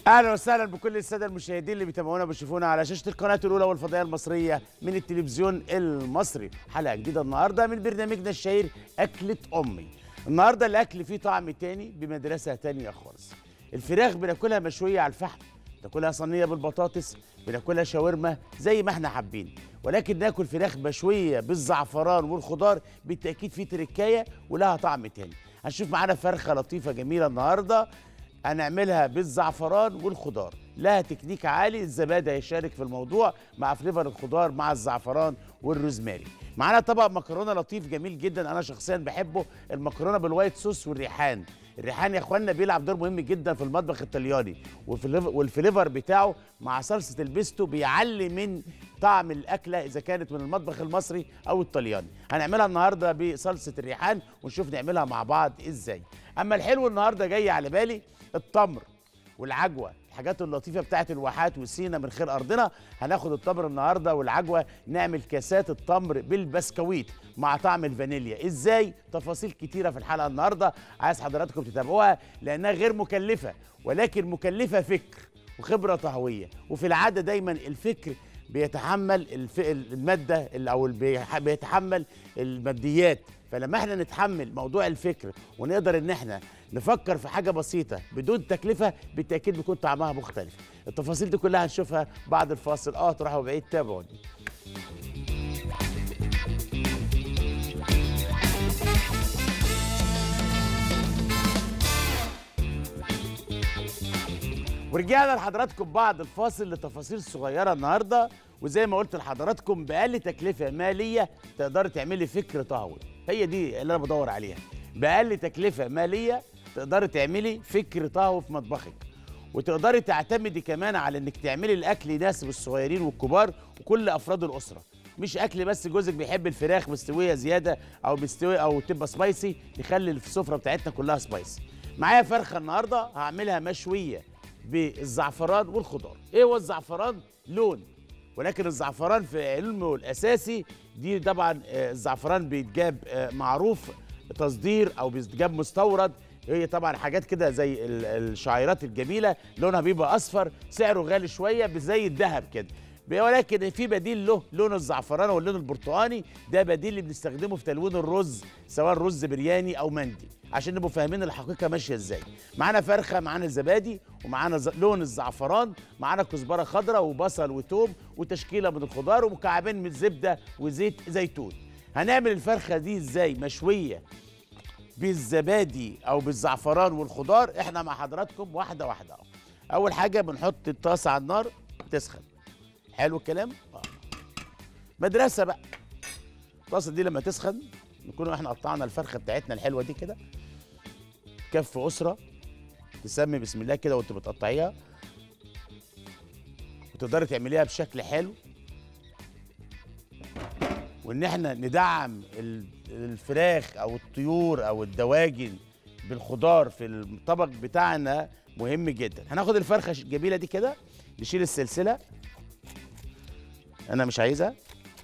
اهلا وسهلا بكل الساده المشاهدين اللي بيتابعونا وبيشوفونا على شاشه القناه الاولى والفضائيه المصريه من التلفزيون المصري حلقه جديده النهارده من برنامجنا الشهير اكله امي النهارده الاكل فيه طعم تاني بمدرسه تانية خالص الفراخ بناكلها مشويه على الفحم بناكلها صينيه بالبطاطس بناكلها شاورما زي ما احنا حابين ولكن ناكل فراخ مشويه بالزعفران والخضار بالتاكيد في تركايه ولها طعم تاني هنشوف معانا فرخه لطيفه جميله النهارده هنعملها بالزعفران والخضار لها تكنيك عالي الزبادي هيشارك في الموضوع مع فليفر الخضار مع الزعفران والروزماري معانا طبق مكرونه لطيف جميل جدا انا شخصيا بحبه المكرونه بالوايت صوص والريحان الريحان يا اخوانا بيلعب دور مهم جدا في المطبخ الطلياني والفليف- والفليفر بتاعه مع صلصه البيستو بيعلي من طعم الاكله اذا كانت من المطبخ المصري او الطلياني هنعملها النهارده بصلصه الريحان ونشوف نعملها مع بعض ازاي اما الحلو النهارده جاي على بالي التمر والعجوه الحاجات اللطيفه بتاعت الواحات والسينا من خير ارضنا هناخد التمر النهارده والعجوه نعمل كاسات التمر بالبسكويت مع طعم الفانيليا ازاي تفاصيل كتيره في الحلقه النهارده عايز حضراتكم تتابعوها لانها غير مكلفه ولكن مكلفه فكر وخبره طهويه وفي العاده دايما الفكر بيتحمل الف... الماده ال- او البي- بيتحمل الماديات فلما احنا نتحمل موضوع الفكر ونقدر ان احنا نفكر في حاجه بسيطه بدون تكلفه بالتاكيد بيكون طعمها مختلف التفاصيل دي كلها هنشوفها بعد الفاصل اه تروحوا بعيد تابعوني ورجعنا لحضراتكم بعد الفاصل لتفاصيل صغيره النهارده وزي ما قلت لحضراتكم باقل تكلفه ماليه تقدري تعملي فكر طهوي هي دي اللي انا بدور عليها باقل تكلفه ماليه تقدري تعملي فكر طهوي في مطبخك وتقدري تعتمدي كمان على انك تعملي الاكل يناسب الصغيرين والكبار وكل افراد الاسره مش اكل بس جوزك بيحب الفراخ مستويه زياده او مستويه او تبقى سبايسي يخلي السفره بتاعتنا كلها سبايسي معايا فرخه النهارده هعملها مشويه بالزعفران والخضار ايه هو الزعفران لون ولكن الزعفران في علمه الاساسي دي طبعا آه، الزعفران بيتجاب آه، معروف تصدير او بيتجاب مستورد هي طبعا حاجات كده زي ال- الشعيرات الجميله لونها بيبقى اصفر سعره غالي شويه زي الذهب كده ولكن في بديل له لون الزعفران واللون البرتقاني ده بديل اللي بنستخدمه في تلوين الرز سواء رز برياني او مندي عشان نبقوا فاهمين الحقيقه ماشيه ازاي معانا فرخه معانا زبادي ومعانا ز- لون الزعفران معانا كزبره خضراء وبصل وتوم وتشكيله من الخضار ومكعبين من الزبده وزيت زيتون هنعمل الفرخه دي ازاي مشويه بالزبادي او بالزعفران والخضار احنا مع حضراتكم واحده واحده اهو اول حاجه بنحط الطاسه على النار تسخن حلو الكلام آه. مدرسه بقى الطاسه دي لما تسخن نكون احنا قطعنا الفرخه بتاعتنا الحلوه دي كده كف اسره تسمي بسم الله كده وانت بتقطعيها وتقدري تعمليها بشكل حلو وان احنا ندعم ال- الفراخ او الطيور او الدواجن بالخضار في الطبق بتاعنا مهم جدا هناخد الفرخه الجميله دي كده نشيل السلسله انا مش عايزها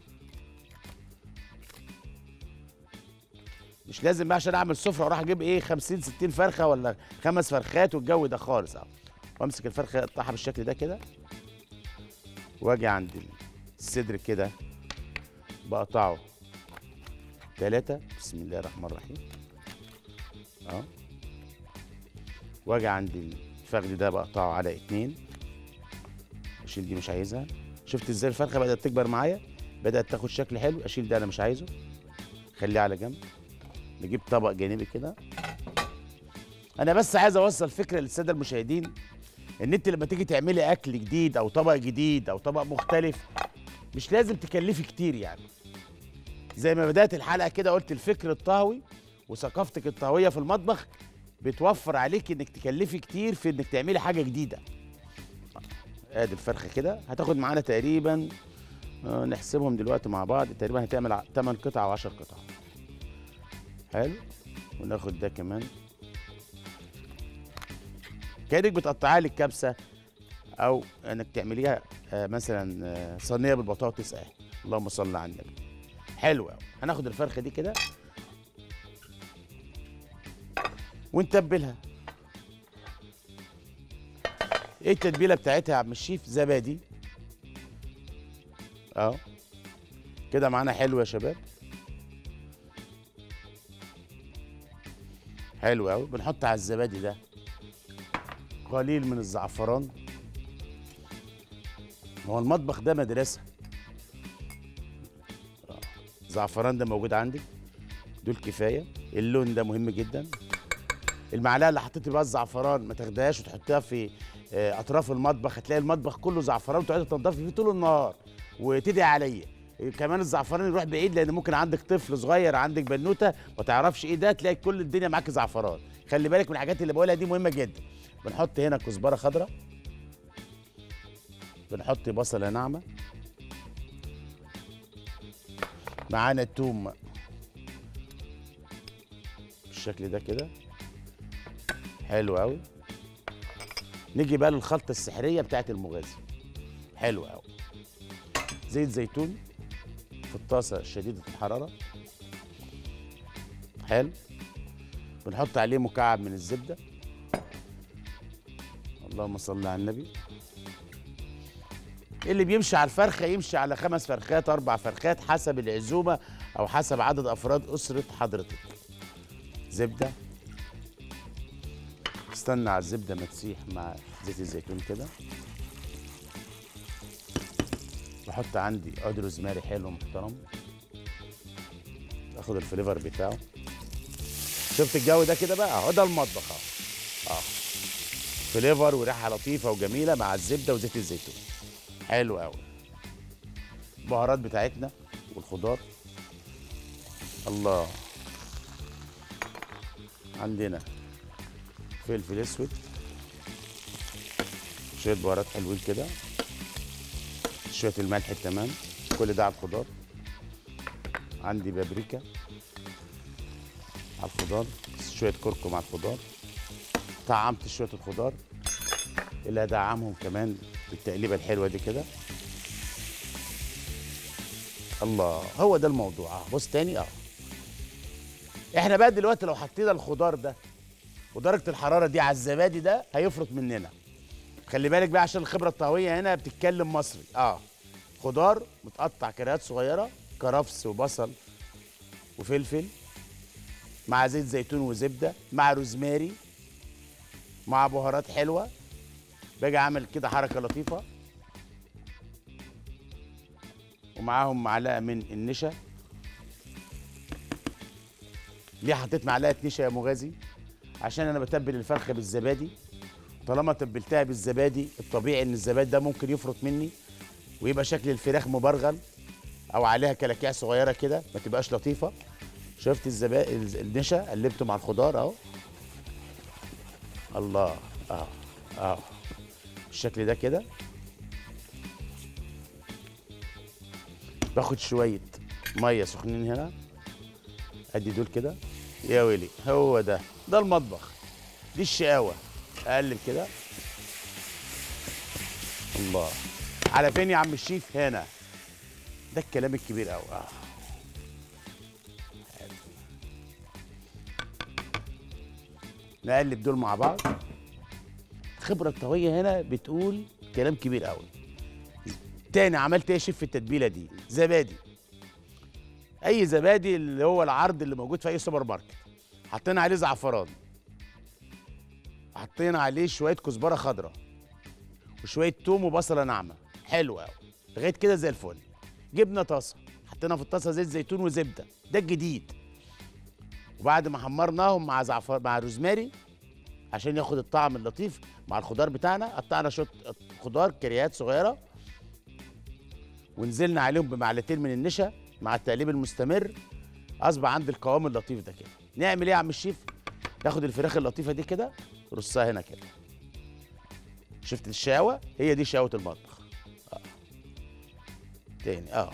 مش لازم بقى عشان اعمل سفره واروح اجيب ايه 50 60 فرخه ولا خمس فرخات والجو ده خالص اه وامسك الفرخه اقطعها بالشكل ده كده واجي عند الصدر كده بقطعه ثلاثة بسم الله الرحمن الرحيم اه واجي عند الفخذ ده بقطعه على اتنين اشيل دي مش عايزها شفت ازاي الفرخه بدات تكبر معايا بدات تاخد شكل حلو اشيل ده انا مش عايزه خليه على جنب نجيب طبق جانبي كده انا بس عايز اوصل فكره للساده المشاهدين ان انت لما تيجي تعملي اكل جديد او طبق جديد او طبق مختلف مش لازم تكلفي كتير يعني زي ما بدات الحلقه كده قلت الفكر الطهوي وثقافتك الطهويه في المطبخ بتوفر عليك انك تكلفي كتير في انك تعملي حاجه جديده ادي الفرخه كده هتاخد معانا تقريبا آه، نحسبهم دلوقتي مع بعض تقريبا هتعمل 8 قطع او 10 قطع حلو وناخد ده كمان كانك بتقطعها لك كبسه او انك تعمليها آه، مثلا آه، صينيه بالبطاطس اهي اللهم صل على النبي حلو قوي هناخد الفرخه دي كده ونتبلها ايه التتبيله بتاعتها يا عم الشيف زبادي اهو كده معانا حلو يا شباب حلو قوي بنحط على الزبادي ده قليل من الزعفران هو المطبخ ده مدرسه آه. الزعفران ده موجود عندك دول كفايه اللون ده مهم جدا المعلقه اللي حطيتي بقى الزعفران ما تاخدهاش وتحطيها في آه، اطراف المطبخ هتلاقي المطبخ كله زعفران وتقعدي تنضفي فيه طول النهار وتدعي عليا كمان الزعفران يروح بعيد لان ممكن عندك طفل صغير عندك بنوته ما تعرفش ايه ده تلاقي كل الدنيا معاك زعفران خلي بالك من الحاجات اللي بقولها دي مهمه جدا بنحط هنا كزبره خضراء بنحط بصله ناعمه معانا التوم بالشكل ده كده حلو قوي نيجي بقى للخلطه السحريه بتاعت المغازي حلو قوي زيت زيتون في الطاسه شديده الحراره حلو بنحط عليه مكعب من الزبده اللهم صل على النبي اللي بيمشي على الفرخه يمشي على خمس فرخات اربع فرخات حسب العزومه او حسب عدد افراد اسره حضرتك زبده استنى على الزبده ما تسيح مع زيت الزيتون كده بحط عندي عود روزماري حلو محترم اخد الفليفر بتاعه شفت الجو ده كده بقى اهو ده المطبخ اهو اه فليفر وريحه لطيفه وجميله مع الزبده وزيت الزيتون حلو قوي البهارات بتاعتنا والخضار الله عندنا فلفل اسود شويه بهارات حلوين كده شويه الملح التمام كل ده على الخضار عندي بابريكا على الخضار شويه كركم على الخضار طعمت شويه الخضار اللي هدعمهم كمان بالتقليبه الحلوه دي كده الله هو ده الموضوع اه بص تاني اه احنا بقى دلوقتي لو حطينا الخضار ده ودرجه الحراره دي على الزبادي ده هيفرط مننا خلي بالك بقى عشان الخبره الطهويه هنا بتتكلم مصري اه خضار متقطع كرات صغيره كرفس وبصل وفلفل مع زيت زيتون وزبده مع روزماري مع بهارات حلوه باجي اعمل كده حركه لطيفه ومعاهم معلقه من النشا ليه حطيت معلقه نشا يا مغازي عشان انا بتبل الفرخه بالزبادي طالما تبلتها بالزبادي الطبيعي ان الزبادي ده ممكن يفرط مني ويبقى شكل الفراخ مبرغل او عليها كلاكيع صغيره كده ما تبقاش لطيفه شفت الزبا النشا قلبته مع الخضار اهو الله اه اه بالشكل ده كده باخد شويه ميه سخنين هنا ادي دول كده يا ويلي هو ده ده المطبخ دي الشقاوه اقلب كده الله على فين يا عم الشيف هنا ده الكلام الكبير قوي آه. حلو. نقلب دول مع بعض الخبره الطهويه هنا بتقول كلام كبير قوي تاني عملت ايه يا شيف في التتبيله دي زبادي اي زبادي اللي هو العرض اللي موجود في اي سوبر ماركت حطينا عليه زعفران حطينا عليه شويه كزبره خضراء وشويه توم وبصله ناعمه حلو قوي لغايه كده زي الفل جبنا طاسه حطينا في الطاسه زيت زيتون وزبده ده الجديد وبعد ما حمرناهم مع زعفر مع روزماري عشان ياخد الطعم اللطيف مع الخضار بتاعنا قطعنا شويه خضار كريات صغيره ونزلنا عليهم بمعلقتين من النشا مع التقليب المستمر اصبح عندي القوام اللطيف ده كده نعمل ايه يا عم الشيف ناخد الفراخ اللطيفه دي كده رصها هنا كده شفت الشاوه هي دي شاوه المطبخ اه تاني اه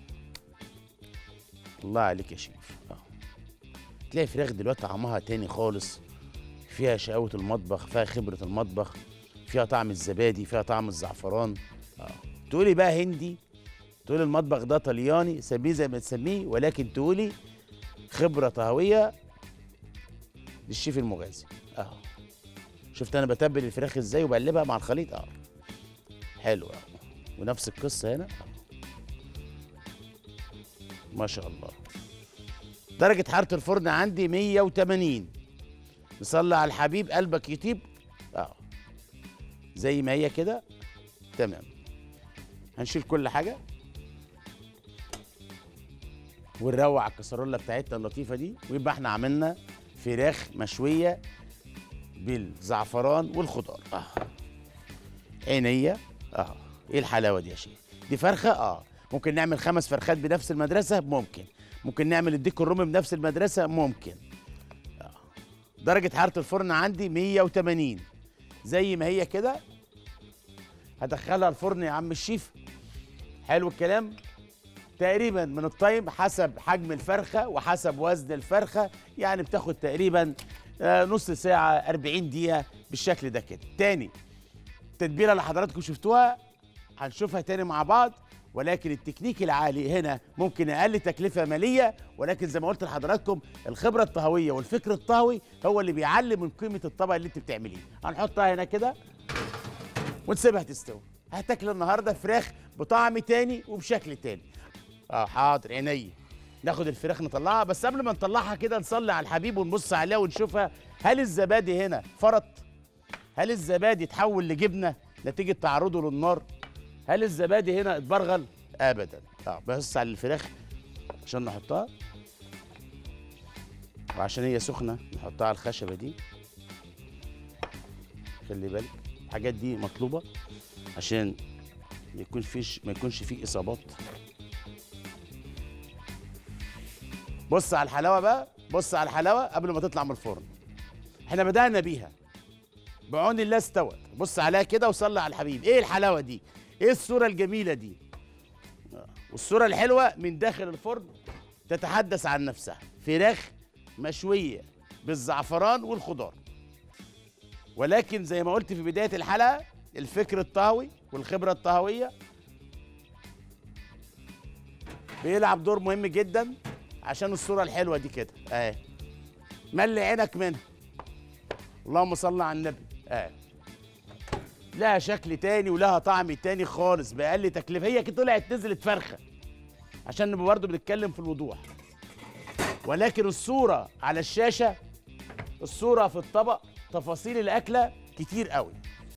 الله عليك يا شيف اه تلاقي الفراخ دلوقتي طعمها تاني خالص فيها شقاوة المطبخ فيها خبرة المطبخ فيها طعم الزبادي فيها طعم الزعفران اه تقولي بقى هندي تقولي المطبخ ده طلياني سميه زي ما تسميه ولكن تقولي خبرة طهوية للشيف المغازي اهو شفت انا بتبل الفراخ ازاي وبقلبها مع الخليط اه حلو اه ونفس القصه هنا آه. ما شاء الله درجة حرارة الفرن عندي 180 نصلي على الحبيب قلبك يطيب اه زي ما هي كده تمام هنشيل كل حاجة ونروق على الكسرولة بتاعتنا اللطيفة دي ويبقى احنا عملنا فراخ مشوية بالزعفران والخضار اه عينيا اه ايه الحلاوة دي يا شيخ دي فرخة اه ممكن نعمل خمس فرخات بنفس المدرسة ممكن ممكن نعمل الديك الرومي بنفس المدرسة ممكن آه. درجة حرارة الفرن عندي 180 زي ما هي كده هدخلها الفرن يا عم الشيف حلو الكلام تقريبا من التايم حسب حجم الفرخة وحسب وزن الفرخة يعني بتاخد تقريبا آه، نص ساعة 40 دقيقة بالشكل ده كده تاني التتبيلة اللي حضراتكم شفتوها هنشوفها تاني مع بعض ولكن التكنيك العالي هنا ممكن اقل تكلفه ماليه ولكن زي ما قلت لحضراتكم الخبره الطهويه والفكر الطهوي هو اللي بيعلي من قيمه الطبق اللي انت بتعمليه هنحطها هنا كده ونسيبها تستوي هتاكل النهارده فراخ بطعم تاني وبشكل تاني اه حاضر عينيا ناخد الفراخ نطلعها بس قبل ما نطلعها كده نصلي على الحبيب ونبص عليها ونشوفها هل الزبادي هنا فرط هل الزبادي اتحول لجبنه نتيجه تعرضه للنار هل الزبادي هنا اتبرغل ابدا اه بص على الفراخ عشان نحطها وعشان هي سخنه نحطها على الخشبه دي خلي بالك الحاجات دي مطلوبه عشان ما يكون فيش ما يكونش فيه اصابات بص على الحلاوه بقى بص على الحلاوه قبل ما تطلع من الفرن احنا بدانا بيها بعون الله استوت بص عليها كده وصلي على الحبيب ايه الحلاوه دي ايه الصوره الجميله دي آه، والصوره الحلوه من داخل الفرن تتحدث عن نفسها فراخ مشويه بالزعفران والخضار ولكن زي ما قلت في بدايه الحلقه الفكر الطهوي والخبره الطهويه بيلعب دور مهم جدا عشان الصوره الحلوه دي كده اهي ملي عينك منها اللهم صل على النبي اهي لها شكل تاني ولها طعم تاني خالص بأقل تكلفة هي كده طلعت نزلت فرخة عشان نبقى برضه بنتكلم في الوضوح ولكن الصورة على الشاشة الصورة في الطبق تفاصيل الأكلة كتير قوي